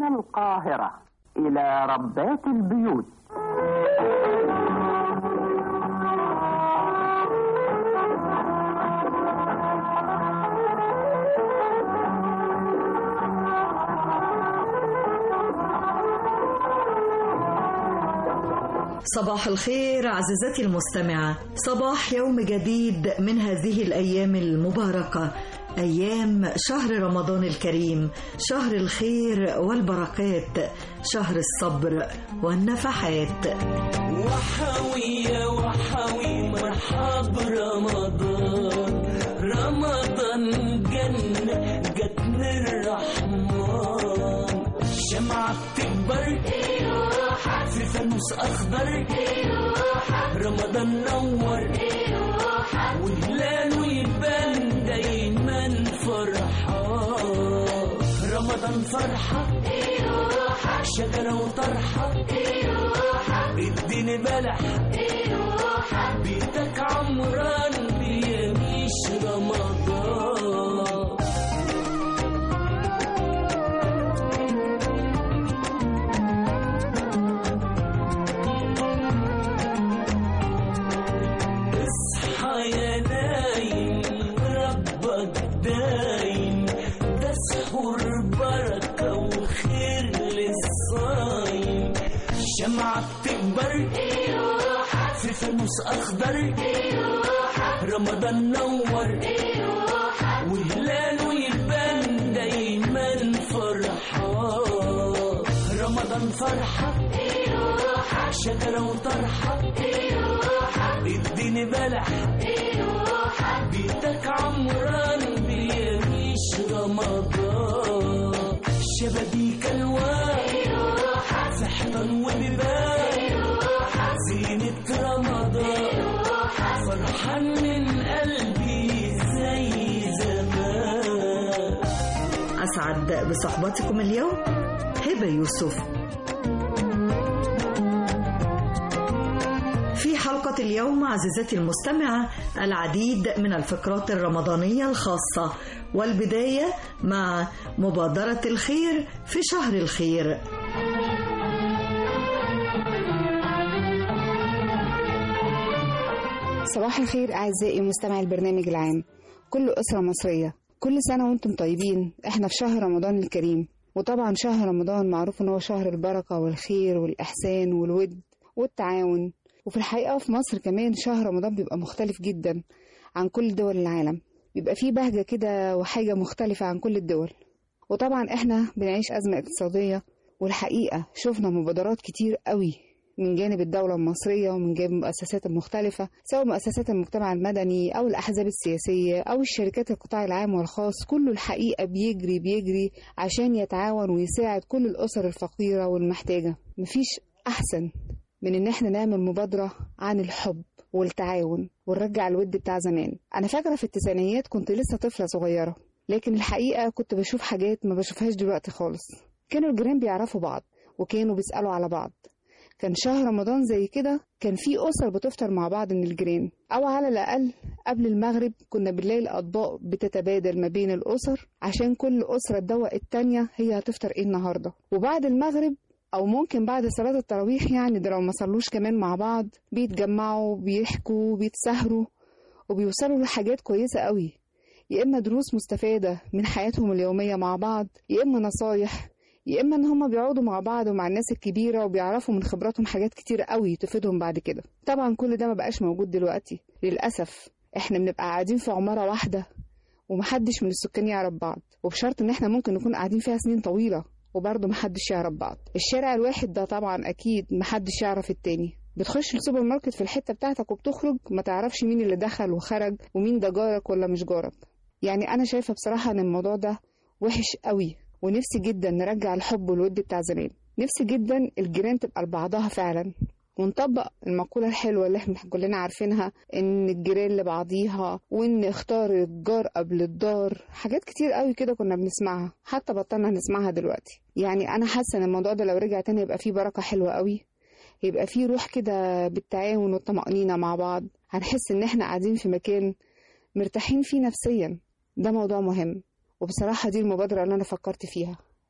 من القاهرة إلى ربات البيوت صباح الخير عزيزتي المستمعة صباح يوم جديد من هذه الأيام المباركة أيام شهر رمضان الكريم شهر الخير والبركات شهر الصبر والنفحات وحوي يا وحوي مرحب رمضان رمضان جنة جاتنا الرحمن شمعة بتكبر في فانوس أخضر رمضان نور وهلاله يبان دايما فرحان رمضان فرحة شجرة وطرحة اديني بلح بيتك عمران بيميش رمضان اصحى يا نايم ربك دايم ده سحور بركة وخير للصايم شمعة بتكبر في فانوس أخضر رمضان نور وهلاله يبان دايما فرحان رمضان فرحة شجرة وطرحة اديني بلح بيتك عمران بيعيش رمضان شبابيك الوان في حيطان وبيبان زينة رمضان فرحان من قلبي زي زمان أسعد بصحبتكم اليوم هبة يوسف في حلقة اليوم عزيزتي المستمعة العديد من الفقرات الرمضانية الخاصة والبداية مع مبادرة الخير في شهر الخير صباح الخير أعزائي مستمعي البرنامج العام كل أسرة مصرية كل سنة وانتم طيبين احنا في شهر رمضان الكريم وطبعا شهر رمضان معروف ان هو شهر البركة والخير والإحسان والود والتعاون وفي الحقيقة في مصر كمان شهر رمضان بيبقى مختلف جدا عن كل دول العالم بيبقى فيه بهجة كده وحاجة مختلفة عن كل الدول وطبعا احنا بنعيش أزمة اقتصادية والحقيقة شفنا مبادرات كتير قوي من جانب الدولة المصرية ومن جانب المؤسسات المختلفة سواء مؤسسات المجتمع المدني أو الأحزاب السياسية أو الشركات القطاع العام والخاص كله الحقيقة بيجري بيجري عشان يتعاون ويساعد كل الأسر الفقيرة والمحتاجة مفيش أحسن من إن إحنا نعمل مبادرة عن الحب والتعاون ونرجع الود بتاع زمان أنا فاكرة في التسعينيات كنت لسه طفلة صغيرة لكن الحقيقة كنت بشوف حاجات ما بشوفهاش دلوقتي خالص كانوا الجيران بيعرفوا بعض وكانوا بيسألوا على بعض كان شهر رمضان زي كده كان في أسر بتفطر مع بعض من الجيران أو على الأقل قبل المغرب كنا بنلاقي الأطباق بتتبادل ما بين الأسر عشان كل أسرة تدوق التانية هي هتفطر إيه النهاردة وبعد المغرب أو ممكن بعد صلاة التراويح يعني ده لو ما صلوش كمان مع بعض بيتجمعوا بيحكوا بيتسهروا وبيوصلوا لحاجات كويسة قوي يا إما دروس مستفادة من حياتهم اليومية مع بعض يا إما نصايح يا اما ان هما بيقعدوا مع بعض ومع الناس الكبيره وبيعرفوا من خبراتهم حاجات كتير قوي تفيدهم بعد كده طبعا كل ده ما بقاش موجود دلوقتي للاسف احنا بنبقى قاعدين في عماره واحده ومحدش من السكان يعرف بعض وبشرط ان احنا ممكن نكون قاعدين فيها سنين طويله وبرضه محدش يعرف بعض الشارع الواحد ده طبعا اكيد محدش يعرف التاني بتخش السوبر ماركت في الحته بتاعتك وبتخرج ما تعرفش مين اللي دخل وخرج ومين ده جارك ولا مش جارك يعني انا شايفه بصراحه ان الموضوع ده وحش قوي ونفسي جدا نرجع الحب والود بتاع زمان نفسي جدا الجيران تبقى لبعضها فعلا ونطبق المقولة الحلوة اللي احنا كلنا عارفينها ان الجيران لبعضيها وان اختار الجار قبل الدار حاجات كتير قوي كده كنا بنسمعها حتى بطلنا نسمعها دلوقتي يعني انا حاسة ان الموضوع ده لو رجع تاني يبقى فيه بركة حلوة قوي يبقى فيه روح كده بالتعاون والطمأنينة مع بعض هنحس ان احنا قاعدين في مكان مرتاحين فيه نفسيا ده موضوع مهم وبصراحة دي المبادرة اللي أنا فكرت فيها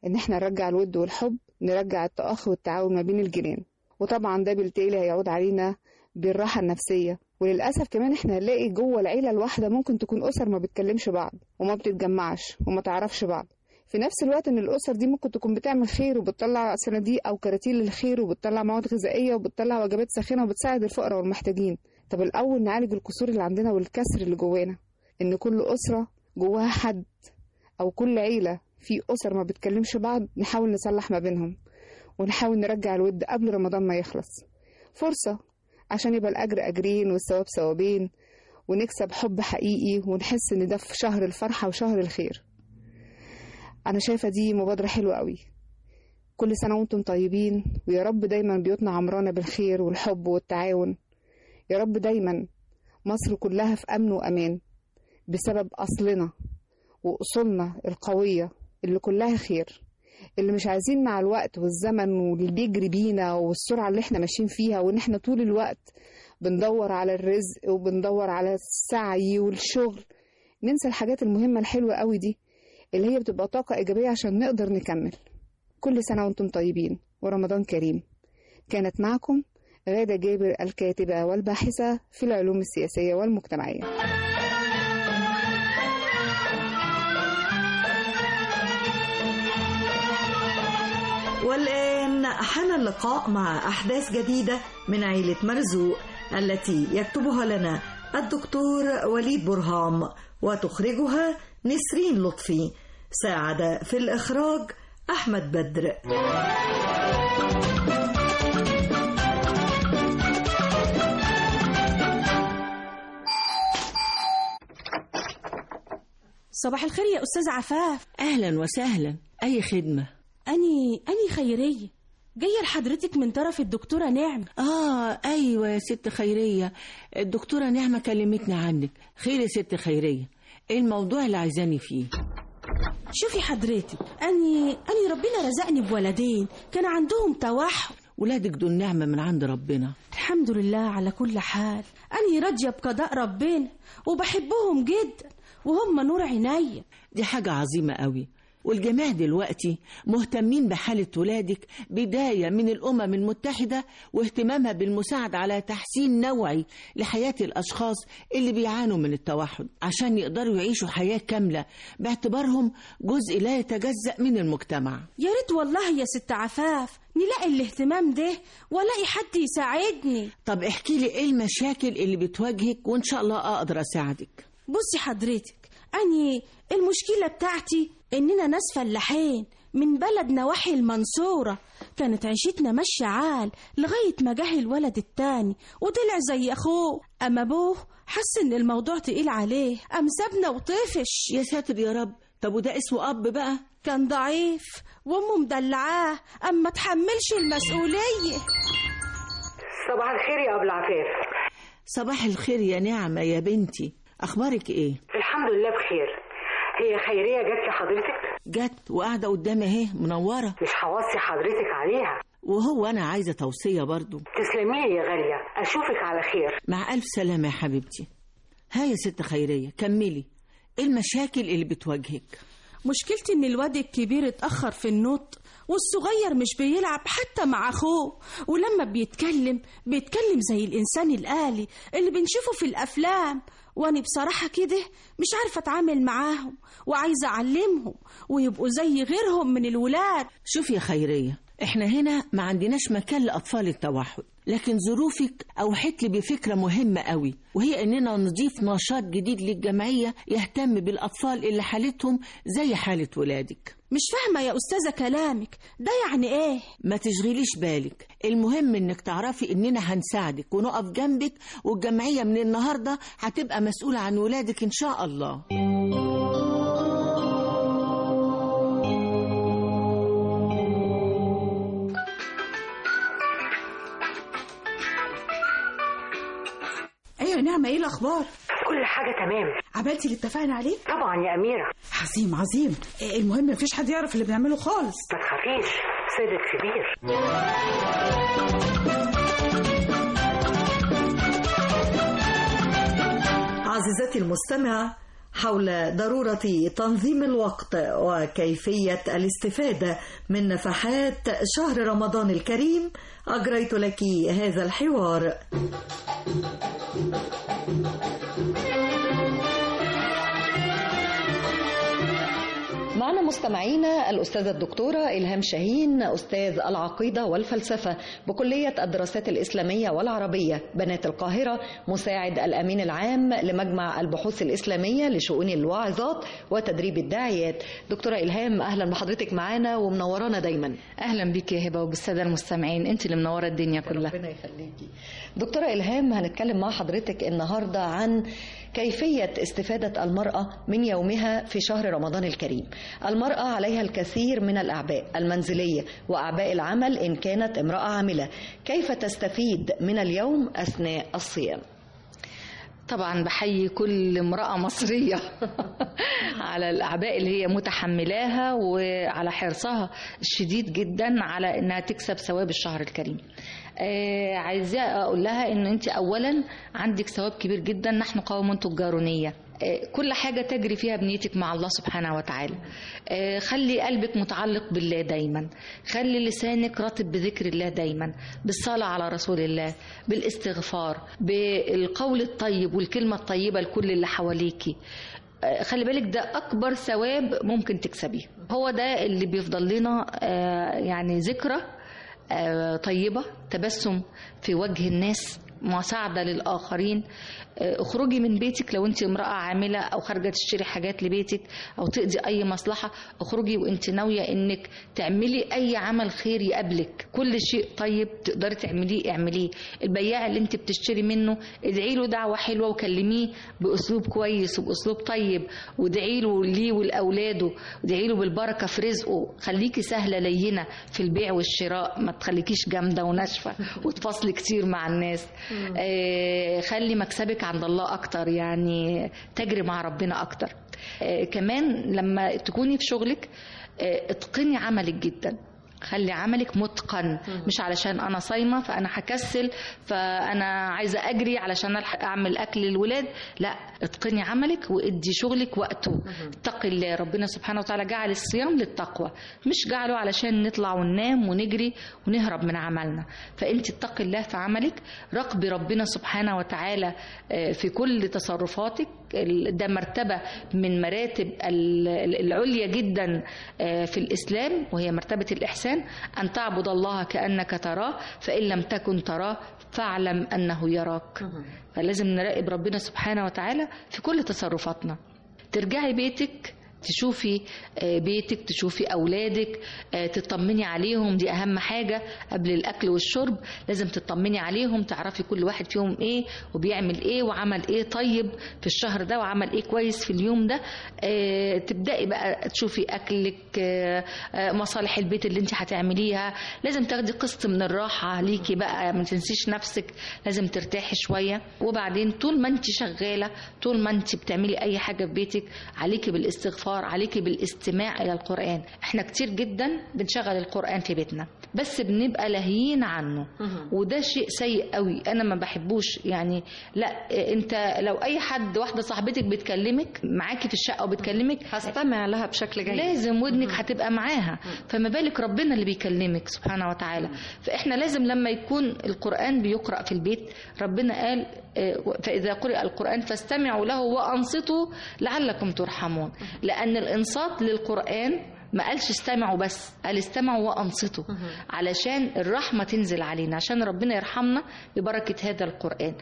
إن إحنا نرجع الود والحب نرجع التأخي والتعاون ما بين الجيران وطبعا ده بالتالي هيعود علينا بالراحة النفسية وللأسف كمان احنا هنلاقي جوه العيلة الواحدة ممكن تكون أسر ما بتكلمش بعض وما بتتجمعش وما تعرفش بعض في نفس الوقت ان الاسر دي ممكن تكون بتعمل خير وبتطلع صناديق او كراتين للخير وبتطلع مواد غذائيه وبتطلع وجبات ساخنه وبتساعد الفقراء والمحتاجين طب الاول نعالج الكسور اللي عندنا والكسر اللي جوانا ان كل اسره جواها حد او كل عيله في اسر ما بتكلمش بعض نحاول نصلح ما بينهم ونحاول نرجع الود قبل رمضان ما يخلص فرصه عشان يبقى الاجر اجرين والثواب ثوابين ونكسب حب حقيقي ونحس ان ده في شهر الفرحه وشهر الخير أنا شايفة دي مبادرة حلوة قوي كل سنة وانتم طيبين ويا رب دايما بيوتنا عمرانة بالخير والحب والتعاون يا رب دايما مصر كلها في أمن وأمان بسبب أصلنا وأصولنا القوية اللي كلها خير اللي مش عايزين مع الوقت والزمن واللي بيجري بينا والسرعة اللي احنا ماشيين فيها وان احنا طول الوقت بندور على الرزق وبندور على السعي والشغل ننسى الحاجات المهمة الحلوة قوي دي اللي هي بتبقى طاقة إيجابية عشان نقدر نكمل كل سنة وانتم طيبين ورمضان كريم كانت معكم غادة جابر الكاتبة والباحثة في العلوم السياسية والمجتمعية والآن حان اللقاء مع أحداث جديدة من عيلة مرزوق التي يكتبها لنا الدكتور وليد برهام وتخرجها نسرين لطفي ساعد في الإخراج أحمد بدر صباح الخير يا أستاذ عفاف أهلا وسهلا أي خدمة أني أني خيرية جاية لحضرتك من طرف الدكتورة نعم آه أيوة يا ست خيرية الدكتورة نعمة كلمتني عنك خير يا ست خيرية إيه الموضوع اللي عايزاني فيه شوفي حضرتك أني أني ربنا رزقني بولدين كان عندهم توحد ولادك دول نعمة من عند ربنا الحمد لله على كل حال أني راضية بقضاء ربنا وبحبهم جدا وهم نور عينيا دي حاجة عظيمة قوي والجميع دلوقتي مهتمين بحالة ولادك بداية من الأمم المتحدة واهتمامها بالمساعدة على تحسين نوعي لحياة الأشخاص اللي بيعانوا من التوحد عشان يقدروا يعيشوا حياة كاملة باعتبارهم جزء لا يتجزأ من المجتمع يا ريت والله يا ست عفاف نلاقي الاهتمام ده والاقي حد يساعدني طب احكي لي ايه المشاكل اللي بتواجهك وان شاء الله اقدر اساعدك بصي حضرتك أني المشكلة بتاعتي إننا ناس فلاحين من بلد نواحي المنصورة كانت عيشتنا ماشية عال لغاية ما جه الولد التاني وطلع زي أخوه أما أبوه حس إن الموضوع تقيل عليه قام سابنا وطفش يا ساتر يا رب طب وده اسمه اب بقى كان ضعيف وأمه مدلعاه أما تحملش المسؤولية صباح الخير يا أبو العفاف صباح الخير يا نعمة يا بنتي اخبارك ايه الحمد لله بخير هي خيرية جت لحضرتك جت وقاعدة قدامي اهي منورة مش هوصي حضرتك عليها وهو انا عايزة توصية برضو تسلمي لي يا غالية أشوفك على خير مع الف سلامة يا حبيبتي ها يا ست خيرية كملي ايه المشاكل اللي بتواجهك مشكلتي إن الواد الكبير اتأخر في النطق والصغير مش بيلعب حتى مع أخوه ولما بيتكلم بيتكلم زي الإنسان الآلي اللي بنشوفه في الأفلام وأنا بصراحة كده مش عارفة أتعامل معاهم وعايزة أعلمهم ويبقوا زي غيرهم من الولاد شوفي يا خيرية احنا هنا ما عندناش مكان لأطفال التوحد لكن ظروفك أوحت لي بفكرة مهمة قوي وهي إننا نضيف نشاط جديد للجمعية يهتم بالأطفال اللي حالتهم زي حالة ولادك مش فاهمة يا أستاذة كلامك ده يعني إيه؟ ما تشغليش بالك المهم انك تعرفي اننا هنساعدك ونقف جنبك والجمعية من النهاردة هتبقى مسؤولة عن ولادك ان شاء الله ايوه نعمة ايه الاخبار كل حاجة تمام عملتي اللي اتفقنا عليه طبعا يا أميرة عظيم عظيم إيه المهم مفيش حد يعرف اللي بنعمله خالص ما تخافيش صدق كبير عزيزتي المستمعة حول ضرورة تنظيم الوقت وكيفية الاستفادة من نفحات شهر رمضان الكريم أجريت لك هذا الحوار معنا مستمعينا الأستاذة الدكتورة إلهام شاهين أستاذ العقيدة والفلسفة بكلية الدراسات الإسلامية والعربية بنات القاهرة مساعد الأمين العام لمجمع البحوث الإسلامية لشؤون الواعظات وتدريب الداعيات دكتورة إلهام أهلا بحضرتك معانا ومنورانا دايما اهلا بك يا هبه وبالساده المستمعين انت اللي منوره الدنيا كلها ربنا يخليكي دكتورة إلهام هنتكلم مع حضرتك النهاردة عن كيفية استفادة المرأة من يومها في شهر رمضان الكريم المرأة عليها الكثير من الأعباء المنزلية وأعباء العمل إن كانت امرأة عاملة كيف تستفيد من اليوم أثناء الصيام طبعا بحيي كل امراه مصريه على الاعباء اللي هي متحملاها وعلى حرصها الشديد جدا على انها تكسب ثواب الشهر الكريم آه عايزه اقول لها ان انت اولا عندك ثواب كبير جدا نحن قوم تجارونيه آه، كل حاجة تجري فيها بنيتك مع الله سبحانه وتعالى آه، خلي قلبك متعلق بالله دايما خلي لسانك رطب بذكر الله دايما بالصلاة على رسول الله بالاستغفار بالقول الطيب والكلمة الطيبة لكل اللي حواليكي آه، خلي بالك ده أكبر ثواب ممكن تكسبيه هو ده اللي بيفضل لنا آه، يعني ذكرى آه، طيبة تبسم في وجه الناس مساعدة للآخرين آه، اخرجي من بيتك لو انت امرأة عاملة او خارجة تشتري حاجات لبيتك او تقضي اي مصلحة اخرجي وانت ناوية انك تعملي اي عمل خير يقابلك كل شيء طيب تقدري تعمليه اعمليه البياع اللي انت بتشتري منه ادعي له دعوة حلوة وكلميه باسلوب كويس وباسلوب طيب وادعي له ليه ولاولاده وادعي له بالبركة في رزقه خليكي سهلة لينة في البيع والشراء ما تخليكيش جامدة وناشفة وتفاصلي كتير مع الناس آه خلي مكسبك عند الله اكتر يعني تجري مع ربنا اكتر آه كمان لما تكوني في شغلك آه اتقني عملك جدا خلي عملك متقن مش علشان انا صايمه فانا هكسل فانا عايزه اجري علشان الحق اعمل اكل للولاد لا اتقني عملك وادي شغلك وقته اتقي الله ربنا سبحانه وتعالى جعل الصيام للتقوى مش جعله علشان نطلع وننام ونجري ونهرب من عملنا فانت اتقي الله في عملك راقبي ربنا سبحانه وتعالى آه، في كل تصرفاتك ال- ده مرتبه من مراتب ال- العليا جدا آه، في الاسلام وهي مرتبه الاحسان ان تعبد الله كانك تراه فان لم تكن تراه فاعلم انه يراك فلازم نراقب ربنا سبحانه وتعالى في كل تصرفاتنا ترجعي بيتك تشوفي آه، بيتك تشوفي اولادك آه، تطمني عليهم دي اهم حاجه قبل الاكل والشرب لازم تطمني عليهم تعرفي كل واحد فيهم ايه وبيعمل ايه وعمل ايه طيب في الشهر ده وعمل ايه كويس في اليوم ده آه، تبداي بقى تشوفي اكلك آه، آه، مصالح البيت اللي انت هتعمليها لازم تاخدي قسط من الراحه ليكي بقى ما تنسيش نفسك لازم ترتاحي شويه وبعدين طول ما انت شغاله طول ما انت بتعملي اي حاجه في بيتك عليكي بالاستغفار عليكي بالاستماع الى القران احنا كتير جدا بنشغل القران في بيتنا بس بنبقى لاهيين عنه وده شيء سيء قوي انا ما بحبوش يعني لا انت لو اي حد واحده صاحبتك بتكلمك معاكي في الشقه وبتكلمك هستمع لها بشكل جيد لازم ودنك هتبقى معاها فما بالك ربنا اللي بيكلمك سبحانه وتعالى فاحنا لازم لما يكون القران بيقرا في البيت ربنا قال آه، فاذا قرئ القران فاستمعوا له وانصتوا لعلكم ترحمون لان الانصات للقران ما قالش استمعوا بس قال استمعوا وانصتوا علشان الرحمه تنزل علينا عشان ربنا يرحمنا ببركه هذا القران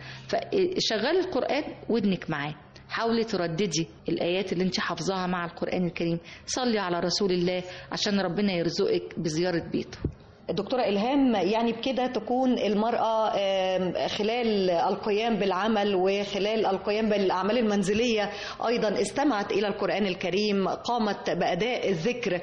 فشغال القران ودنك معاه حاولي ترددي الآيات اللي انت حافظاها مع القرآن الكريم صلي على رسول الله عشان ربنا يرزقك بزيارة بيته دكتورة إلهام يعني بكده تكون المرأة آم، خلال القيام بالعمل وخلال القيام بالأعمال المنزلية أيضا استمعت إلى القرآن الكريم قامت بأداء الذكر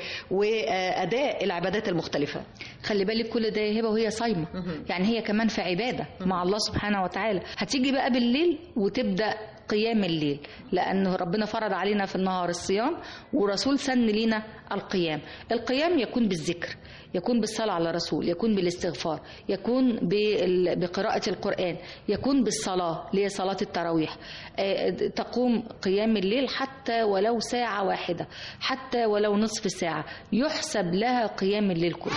وأداء العبادات المختلفة خلي بالك كل ده يا هبه وهي صايمه يعني هي كمان في عباده مع الله سبحانه وتعالى هتيجي بقى بالليل وتبدا قيام الليل لأن ربنا فرض علينا في النهار الصيام ورسول سن لينا القيام القيام يكون بالذكر يكون بالصلاة على الرسول يكون بالاستغفار يكون بال- بقراءة القرآن يكون بالصلاة اللي هي صلاة التراويح آه، تقوم قيام الليل حتى ولو ساعة واحدة حتى ولو نصف ساعة يحسب لها قيام الليل كله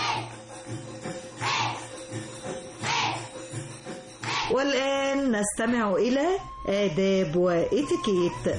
والآن نستمع إلى آداب وإتيكيت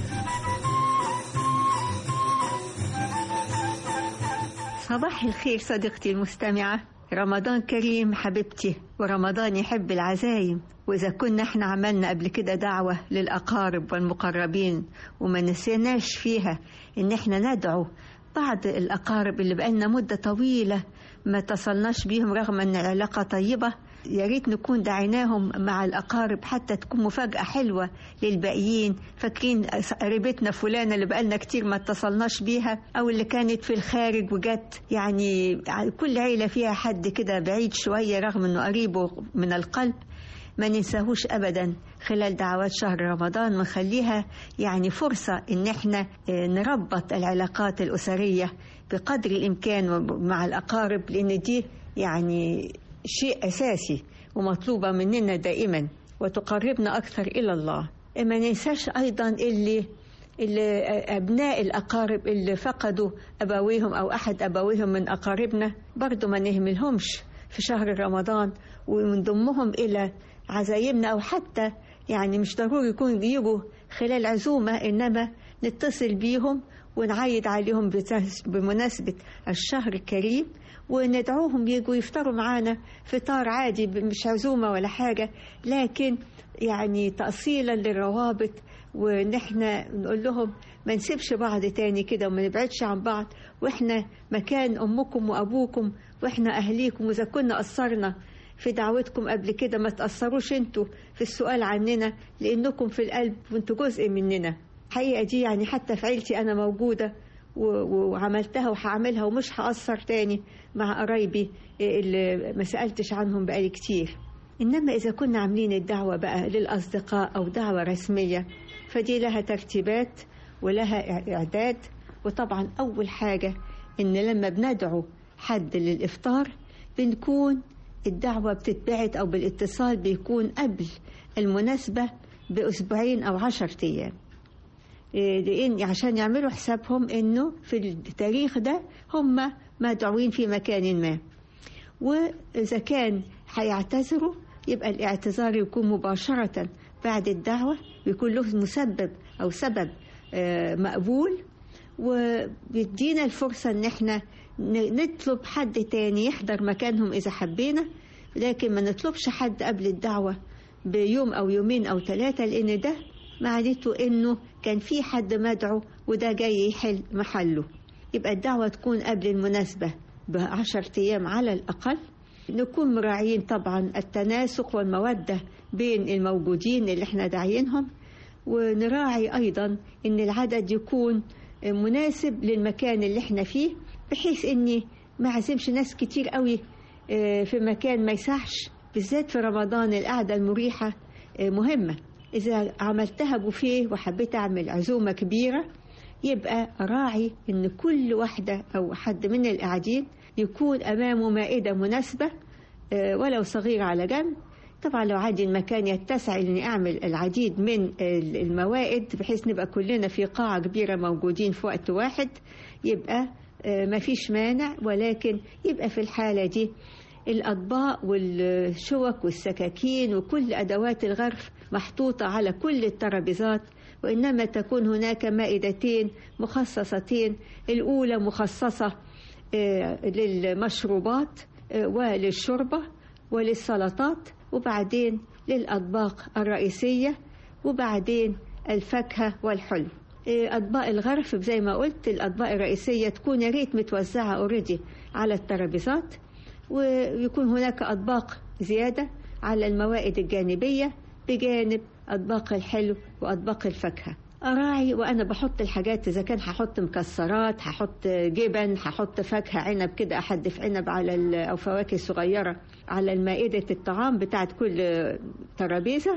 صباح الخير صديقتي المستمعة رمضان كريم حبيبتي ورمضان يحب العزايم وإذا كنا احنا عملنا قبل كده دعوة للأقارب والمقربين وما نسيناش فيها إن احنا ندعو بعض الأقارب اللي بقالنا مدة طويلة ما اتصلناش بيهم رغم أن العلاقة طيبة يا ريت نكون دعيناهم مع الأقارب حتى تكون مفاجأة حلوة للباقيين فاكرين قريبتنا فلانة اللي بقالنا كتير ما اتصلناش بيها أو اللي كانت في الخارج وجت يعني كل عيلة فيها حد كده بعيد شوية رغم أنه قريبه من القلب ما ننساهوش ابدا خلال دعوات شهر رمضان ونخليها يعني فرصه ان احنا آه، نربط العلاقات الاسريه بقدر الامكان مع الاقارب لان دي يعني شيء اساسي ومطلوبه مننا دائما وتقربنا اكثر الى الله ما ننساش ايضا اللي اللي أبناء الأقارب اللي فقدوا أبويهم أو أحد أبويهم من أقاربنا برضو ما نهملهمش في شهر رمضان ونضمهم إلى عزايمنا أو حتى يعني مش ضروري يكون يجوا خلال عزومة إنما نتصل بيهم ونعيد عليهم بتس- بمناسبة الشهر الكريم وندعوهم يجوا يفطروا معانا فطار عادي مش عزومة ولا حاجة لكن يعني تأصيلا للروابط وان احنا نقول لهم ما نسيبش بعض تاني كده وما نبعدش عن بعض واحنا مكان امكم وابوكم واحنا اهليكم واذا كنا قصرنا في دعوتكم قبل كده ما تأثروش انتوا في السؤال عننا لانكم في القلب وانتوا جزء مننا الحقيقة دي يعني حتى في عيلتي انا موجودة و- و- وعملتها وهعملها ومش هأثر تاني مع قرايبي اللي ما سألتش عنهم بقالي كتير إنما إذا كنا عاملين الدعوة بقى للأصدقاء أو دعوة رسمية فدي لها ترتيبات ولها إعداد وطبعا أول حاجة إن لما بندعو حد للإفطار بنكون الدعوة بتتبعت أو بالاتصال بيكون قبل المناسبة بأسبوعين أو عشر أيام إيه، لأن عشان يعملوا حسابهم إنه في التاريخ ده هم مدعوين في مكان ما وإذا كان هيعتذروا يبقى الاعتذار يكون مباشرة بعد الدعوة ويكون له مسبب أو سبب آه، مقبول وبيدينا الفرصة إن احنا ن- نطلب حد تاني يحضر مكانهم إذا حبينا لكن ما نطلبش حد قبل الدعوة بيوم أو يومين أو ثلاثة لأن ده معناته إنه كان في حد مدعو وده جاي يحل محله يبقى الدعوة تكون قبل المناسبة بعشر أيام على الأقل نكون مراعيين طبعا التناسق والمودة بين الموجودين اللي احنا داعيينهم ونراعي أيضا إن العدد يكون مناسب للمكان اللي احنا فيه بحيث إني ما أعزمش ناس كتير قوي آه، في مكان ما يسعش بالذات في رمضان القعدة المريحة آه، مهمة إذا عملتها بوفيه وحبيت أعمل عزومة كبيرة يبقى راعي إن كل واحدة أو حد من القاعدين يكون أمامه مائدة مناسبة آه، ولو صغيرة على جنب طبعا لو عادي المكان يتسع اني اعمل العديد من ال- الموائد بحيث نبقى كلنا في قاعة كبيرة موجودين في وقت واحد يبقى آه، ما فيش مانع ولكن يبقى في الحالة دي الأطباق والشوك والسكاكين وكل أدوات الغرف محطوطة على كل الترابيزات وإنما تكون هناك مائدتين مخصصتين الأولى مخصصة آه، للمشروبات آه، وللشوربة وللسلطات وبعدين للأطباق الرئيسية وبعدين الفاكهة والحلو إيه، أطباق الغرف زي ما قلت الأطباق الرئيسية تكون يا ريت متوزعة اوريدي على الترابيزات ويكون هناك أطباق زيادة على الموائد الجانبية بجانب أطباق الحلو وأطباق الفاكهة أراعي وأنا بحط الحاجات إذا كان هحط مكسرات هحط جبن هحط فاكهة عنب كده أحدف عنب على ال- أو فواكه صغيرة على المائدة الطعام بتاعت كل ترابيزة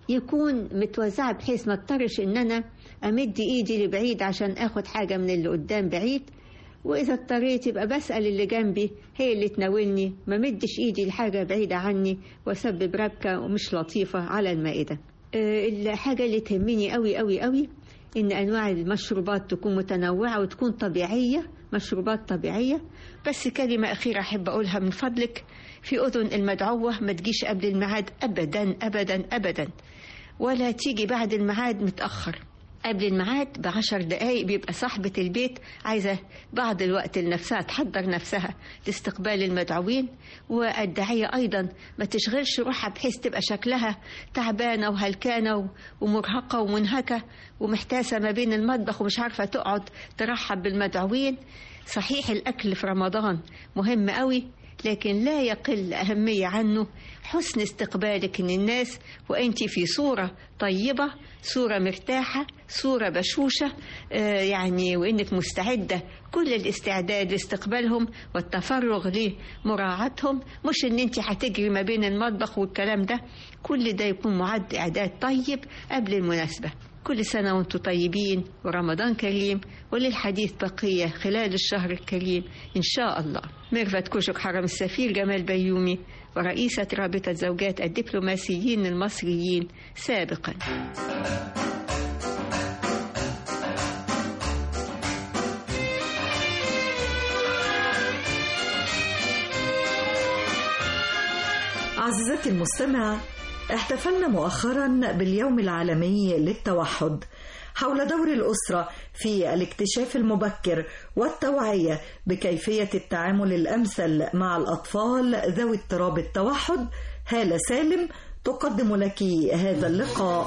يكون متوزعة بحيث ما اضطرش ان انا امد ايدي لبعيد عشان اخد حاجة من اللي قدام بعيد واذا اضطريت يبقى بسأل اللي جنبي هي اللي تناولني ما مدش ايدي لحاجة بعيدة عني واسبب ربكة ومش لطيفة على المائدة آه، الحاجة اللي تهمني قوي قوي قوي ان انواع المشروبات تكون متنوعة وتكون طبيعية مشروبات طبيعية بس كلمة أخيرة أحب أقولها من فضلك في أذن المدعوة ما تجيش قبل الميعاد أبدا أبدا أبدا ولا تيجي بعد الميعاد متأخر قبل الميعاد بعشر دقايق بيبقى صاحبة البيت عايزة بعض الوقت لنفسها تحضر نفسها لاستقبال المدعوين والداعية أيضا ما تشغلش روحها بحيث تبقى شكلها تعبانة وهلكانة و- ومرهقة ومنهكة ومحتاسة ما بين المطبخ ومش عارفة تقعد ترحب بالمدعوين صحيح الأكل في رمضان مهم قوي لكن لا يقل أهمية عنه حسن استقبالك من الناس وأنت في صورة طيبة صورة مرتاحة صورة بشوشة آه، يعني وإنك مستعدة كل الاستعداد لاستقبالهم والتفرغ لمراعاتهم مش إن أنت هتجري ما بين المطبخ والكلام ده كل ده يكون معد إعداد طيب قبل المناسبة كل سنة وانتم طيبين ورمضان كريم وللحديث بقية خلال الشهر الكريم إن شاء الله ميرفت كوشك حرم السفير جمال بيومي ورئيسة رابطة زوجات الدبلوماسيين المصريين سابقا عزيزتي المستمعة احتفلنا مؤخرا باليوم العالمي للتوحد حول دور الأسرة في الاكتشاف المبكر والتوعية بكيفية التعامل الأمثل مع الأطفال ذوي اضطراب التوحد هالة سالم تقدم لك هذا اللقاء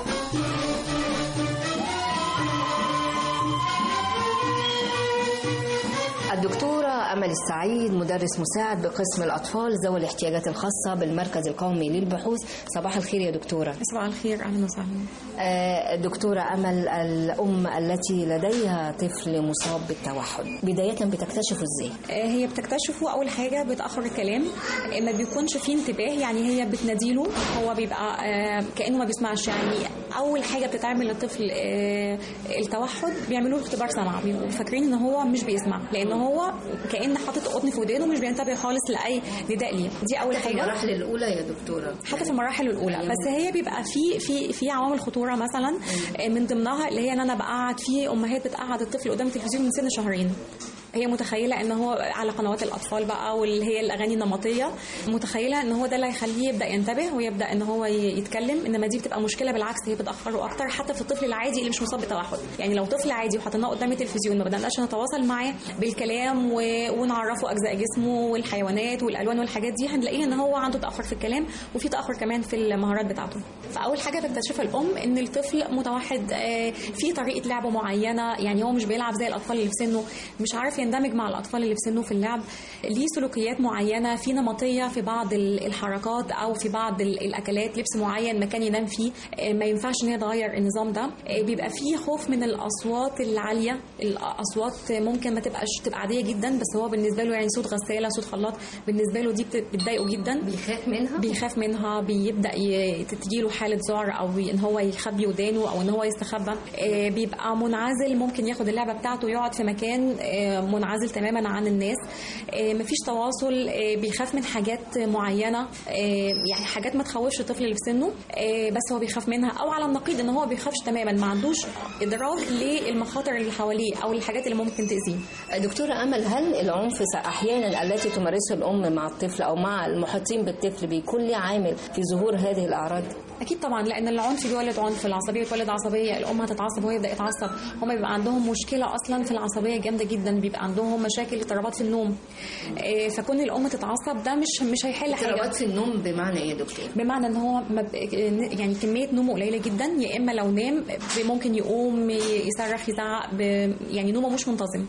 الدكتورة أمل السعيد مدرس مساعد بقسم الأطفال ذوي الاحتياجات الخاصة بالمركز القومي للبحوث صباح الخير يا دكتورة صباح الخير أهلا وسهلا آه، دكتورة أمل الأم التي لديها طفل مصاب بالتوحد بداية بتكتشفه إزاي؟ آه، هي بتكتشفه أول حاجة بتأخر الكلام آه، ما بيكونش فيه انتباه يعني هي بتناديله هو بيبقى آه، كأنه ما بيسمعش يعني أول حاجة بتتعمل للطفل آه، التوحد بيعملوا له اختبار سمع بيبقوا فاكرين إن هو مش بيسمع لأن هو كأن حاطط قطن في ودانه مش بينتبه خالص لأي نداء ليه دي أول في حاجة المراحل الأولى يا دكتورة حتى في المراحل الاولى بس هي بيبقى في في في عوامل خطوره مثلا من ضمنها اللي هي ان انا بقعد في امهات بتقعد الطفل قدام التلفزيون من سن شهرين هي متخيله ان هو على قنوات الاطفال بقى واللي هي الاغاني النمطيه متخيله ان هو ده اللي هيخليه يبدا ينتبه ويبدا ان هو ي- يتكلم انما دي بتبقى مشكله بالعكس هي بتاخره اكتر حتى في الطفل العادي اللي مش مصاب بتوحد يعني لو طفل عادي وحطيناه قدام التلفزيون ما بدأناش نتواصل معاه بالكلام و... ونعرفه اجزاء جسمه والحيوانات والالوان والحاجات دي هنلاقيه ان هو عنده تاخر في الكلام وفي تاخر كمان في المهارات بتاعته فاول حاجه بتكتشفها الام ان الطفل متوحد آه، في طريقه لعب معينه يعني هو مش بيلعب زي الاطفال اللي في سنه مش عارف يندمج مع الاطفال اللي في سنه في اللعب ليه سلوكيات معينه في نمطيه في بعض ال- الحركات او في بعض ال- الاكلات لبس معين مكان ينام فيه آه، ما ينفعش ان هي تغير النظام ده آه، بيبقى فيه خوف من الاصوات العاليه الاصوات ممكن ما تبقاش تبقى عاديه جدا بس هو بالنسبه له يعني صوت غساله صوت خلاط بالنسبه له دي بت- بتضايقه جدا بيخاف منها بيخاف منها بيبدا ي- تجيله حاله ذعر او ان هو يخبي ودانه او ان هو يستخبى آه، بيبقى منعزل ممكن ياخد اللعبه بتاعته يقعد في مكان آه، منعزل تماما عن الناس آه، مفيش تواصل آه، بيخاف من حاجات معينه آه، يعني حاجات ما تخوفش الطفل اللي في سنه آه، بس هو بيخاف منها او على النقيض ان هو بيخافش تماما ما عندوش ادراك للمخاطر اللي حواليه او الحاجات اللي ممكن تاذيه دكتورة أمل هل العنف أحيانا التي تمارسه الأم مع الطفل أو مع المحيطين بالطفل بيكون له عامل في ظهور هذه الأعراض؟ اكيد طبعا لان العنف بيولد عنف العصبيه بتولد عصبيه الام هتتعصب وهو يبدا يتعصب هم بيبقى عندهم مشكله اصلا في العصبيه جامده جدا بيبقى عندهم مشاكل اضطرابات في النوم آه، فكون الام تتعصب ده مش مش هيحل حاجه اضطرابات في النوم بمعنى إيه يا دكتور؟ بمعنى ان هو ما ب- يعني كميه نومه قليله جدا يا اما لو نام ممكن يقوم يصرخ يزعق ب- يعني نومه مش منتظم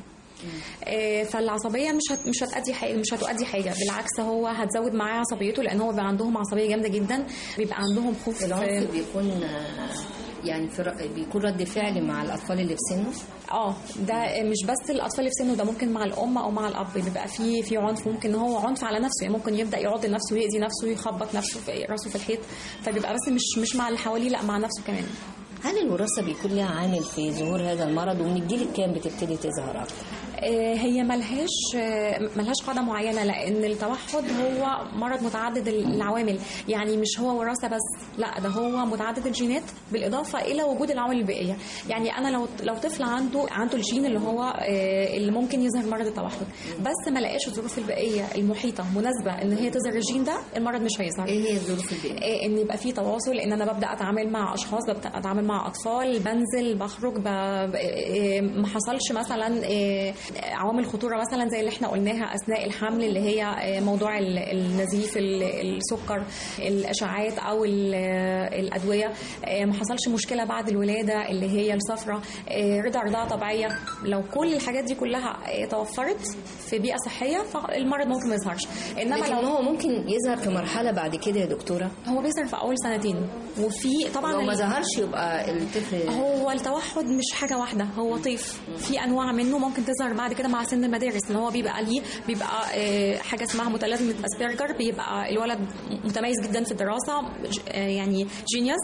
آه، فالعصبيه مش هت مش هتأدي حاجه مش هتؤدي حاجه بالعكس هو هتزود معاه عصبيته لان هو بيبقى عندهم عصبيه جامده جدا بيبقى عندهم خوف العنف بيكون آه، يعني في ر- بيكون رد فعل مع الاطفال اللي في سنه اه ده مش بس الاطفال اللي في سنه ده ممكن مع الام او مع الاب بيبقى في في عنف ممكن ان هو عنف على نفسه يعني ممكن يبدا يعض نفسه ويأذي نفسه ويخبط نفسه في راسه في الحيط فبيبقى بس مش مش مع اللي حواليه لا مع نفسه كمان هل الوراثه بيكون لها عامل في ظهور هذا المرض ومن الجيل الكام بتبتدي تظهر اكتر آه، هي ملهاش آه، ملهاش قاعده معينه لان التوحد هو مرض متعدد العوامل يعني مش هو وراثه بس لا ده هو متعدد الجينات بالاضافه الى وجود العوامل البيئيه يعني انا لو لو طفل عنده عنده الجين اللي هو آه، اللي ممكن يظهر مرض التوحد بس ما لقاش الظروف البيئيه المحيطه مناسبه ان هي تظهر الجين ده المرض مش هيظهر ايه هي الظروف البيئيه ان يبقى في تواصل ان انا ببدا اتعامل مع اشخاص ببدا اتعامل مع اطفال بنزل بخرج ب... إيه، ما حصلش مثلا إيه، عوامل خطوره مثلا زي اللي احنا قلناها اثناء الحمل اللي هي إيه، موضوع ال- النزيف ال- السكر الاشعاعات او ال- الادويه إيه، ما حصلش مشكله بعد الولاده اللي هي الصفرة إيه، رضا رضاعه طبيعيه لو كل الحاجات دي كلها إيه، توفرت في بيئه صحيه فالمرض ممكن ما يظهرش انما لكن لو هو ممكن يظهر في مرحله بعد كده يا دكتوره هو بيظهر في اول سنتين وفي طبعا لو ما ال- ظهرش يبقى الطفل هو التوحد مش حاجه واحده هو طيف في انواع منه ممكن تظهر بعد كده مع سن المدارس ان هو بيبقى ليه بيبقى آه، حاجه اسمها متلازمه اسبرجر بيبقى الولد متميز جدا في الدراسه ج- آه، يعني جينيوس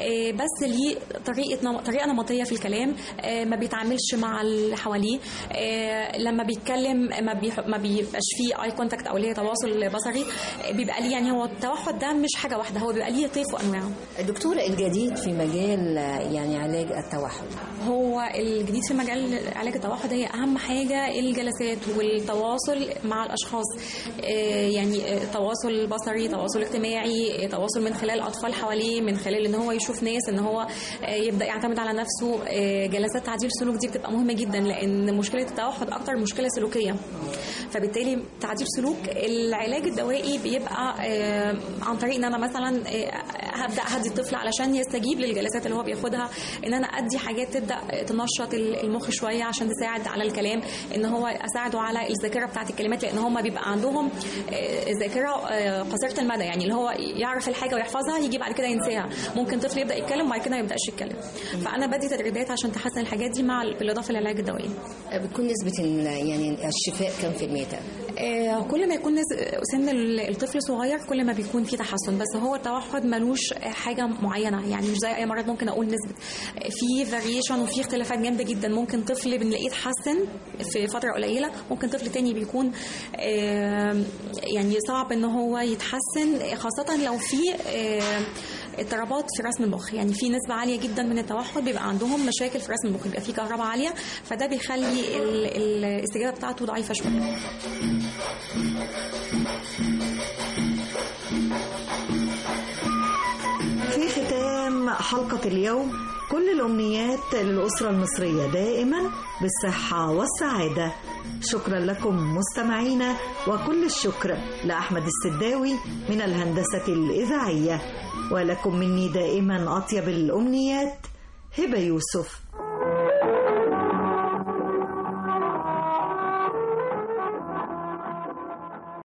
بس ليه طريقه نم- طريقه نمطيه في الكلام آه، ما بيتعاملش مع اللي حواليه آه، لما بيتكلم ما بيح- ما بيبقاش فيه اي كونتاكت او اللي هي تواصل بصري آه، بيبقى ليه يعني هو التوحد ده مش حاجه واحده هو بيبقى ليه طيف وانواع دكتورة الجديد في مجال آه، يعني علاج التوحد هو الجديد في مجال علاج التوحد هي اهم حاجه الجلسات والتواصل مع الاشخاص آه، يعني آه، تواصل بصري تواصل اجتماعي آه، تواصل من خلال اطفال حواليه من خلال ان هو يشوف ناس ان هو آه، يبدا يعتمد على نفسه آه، جلسات تعديل السلوك دي بتبقى مهمه جدا لان مشكله التوحد اكتر مشكله سلوكيه فبالتالي تعديل سلوك العلاج الدوائي بيبقى آه، عن طريق ان انا مثلا آه، هبدا اهدي الطفل علشان يستجيب للجلسات اللي هو بياخدها ان انا ادي حاجات تبدا تنشط المخ شويه عشان تساعد على الكلام ان هو اساعده على الذاكره بتاعت الكلمات لان هم بيبقى عندهم آه، ذاكره آه، قصيره المدى يعني اللي هو يعرف الحاجه ويحفظها يجي بعد كده ينساها ممكن طفل يبدا يتكلم وبعد كده ما يبداش يتكلم فانا بدي تدريبات عشان تحسن الحاجات دي مع بالاضافه للعلاج الدوائي بتكون نسبة ال- يعني الشفاء كم في المية آه، كل ما يكون نز- سن ال- الطفل صغير كل ما بيكون في تحسن بس هو التوحد ملوش حاجه معينه يعني مش زي اي مرض ممكن اقول نسبه آه، في فاريشن وفي اختلافات جامده جدا ممكن طفل بنلاقيه اتحسن في فتره قليله ممكن طفل تاني بيكون آه، يعني صعب ان هو يتحسن خاصه لو في آه، اضطرابات في رسم المخ يعني في نسبه عاليه جدا من التوحد بيبقى عندهم مشاكل في رسم المخ بيبقى في كهرباء عاليه فده بيخلي ال- الاستجابه بتاعته ضعيفه شويه في ختام حلقة اليوم كل الأمنيات للأسرة المصرية دائما بالصحة والسعادة شكرا لكم مستمعينا وكل الشكر لأحمد السداوي من الهندسة الإذاعية ولكم مني دائما أطيب الأمنيات هبة يوسف